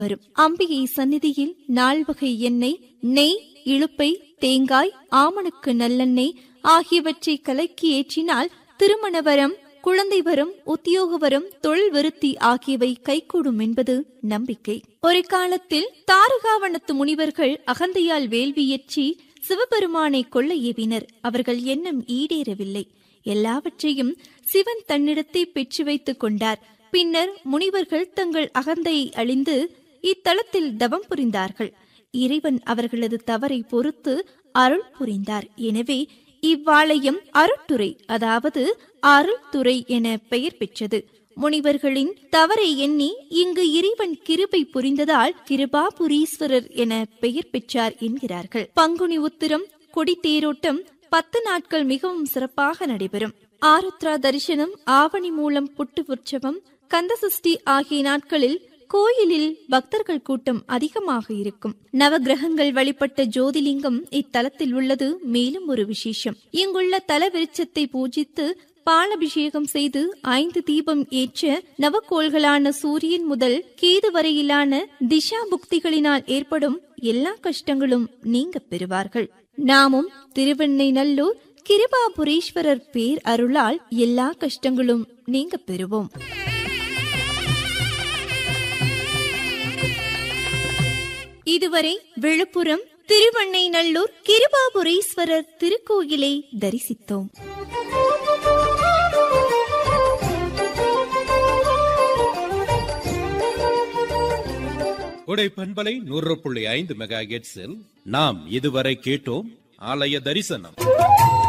வரும் அம்பிகை சந்நிதியில் நால்வகை எண்ணெய் நெய் இழுப்பை தேங்காய் ஆமணக்கு நல்லெண்ணெய் ஆகியவற்றை கலக்கி ஏற்றினால் திருமண வரம் குழந்தை வரம் உத்தியோக வரம் தொழில் விருத்தி ஆகியவை கைகூடும் என்பது நம்பிக்கை ஒரு காலத்தில் தாரகாவனத்து முனிவர்கள் அகந்தையால் வேள்வியற்றி சிவபெருமானை கொள்ள ஏவினர் அவர்கள் எண்ணம் ஈடேறவில்லை எல்லாவற்றையும் சிவன் தன்னிடத்தை பெற்று வைத்துக் கொண்டார் பின்னர் முனிவர்கள் தங்கள் அகந்தையை அழிந்து இத்தலத்தில் தவம் புரிந்தார்கள் இறைவன் அவர்களது தவறை பொறுத்து அருள் புரிந்தார் எனவே இவ்வாலயம் அருட்டுறை அதாவது அருள்துறை என பெயர் பெற்றது முனிவர்களின் தவறை எண்ணி இங்கு இறைவன் கிருபை புரிந்ததால் கிருபாபுரீஸ்வரர் என பெயர் பெற்றார் என்கிறார்கள் பங்குனி உத்திரம் கொடி தேரோட்டம் பத்து நாட்கள் மிகவும் சிறப்பாக நடைபெறும் ஆருத்ரா தரிசனம் ஆவணி மூலம் புட்டு உற்சவம் கந்தசஷ்டி ஆகிய நாட்களில் கோயிலில் பக்தர்கள் கூட்டம் அதிகமாக இருக்கும் நவகிரகங்கள் வழிபட்ட ஜோதிலிங்கம் இத்தலத்தில் உள்ளது மேலும் ஒரு விசேஷம் இங்குள்ள தல விருட்சத்தை பூஜித்து பாலபிஷேகம் செய்து ஐந்து தீபம் ஏற்ற நவக்கோள்களான சூரியன் முதல் கேது வரையிலான திஷா புக்திகளினால் ஏற்படும் எல்லா கஷ்டங்களும் நீங்க பெறுவார்கள் நாமும் திருவெண்ணை நல்லூர் கிருபாபுரீஸ்வரர் பேர் அருளால் எல்லா கஷ்டங்களும் நீங்க பெறுவோம் இதுவரை விழுப்புரம் திருவண்ணை நல்லூர் கிருபாபுரீஸ்வரர் திருக்கோயிலை தரிசித்தோம் கொடை பண்பலை நூறு புள்ளி ஐந்து மெகா நாம் இதுவரை கேட்டோம் ஆலய தரிசனம்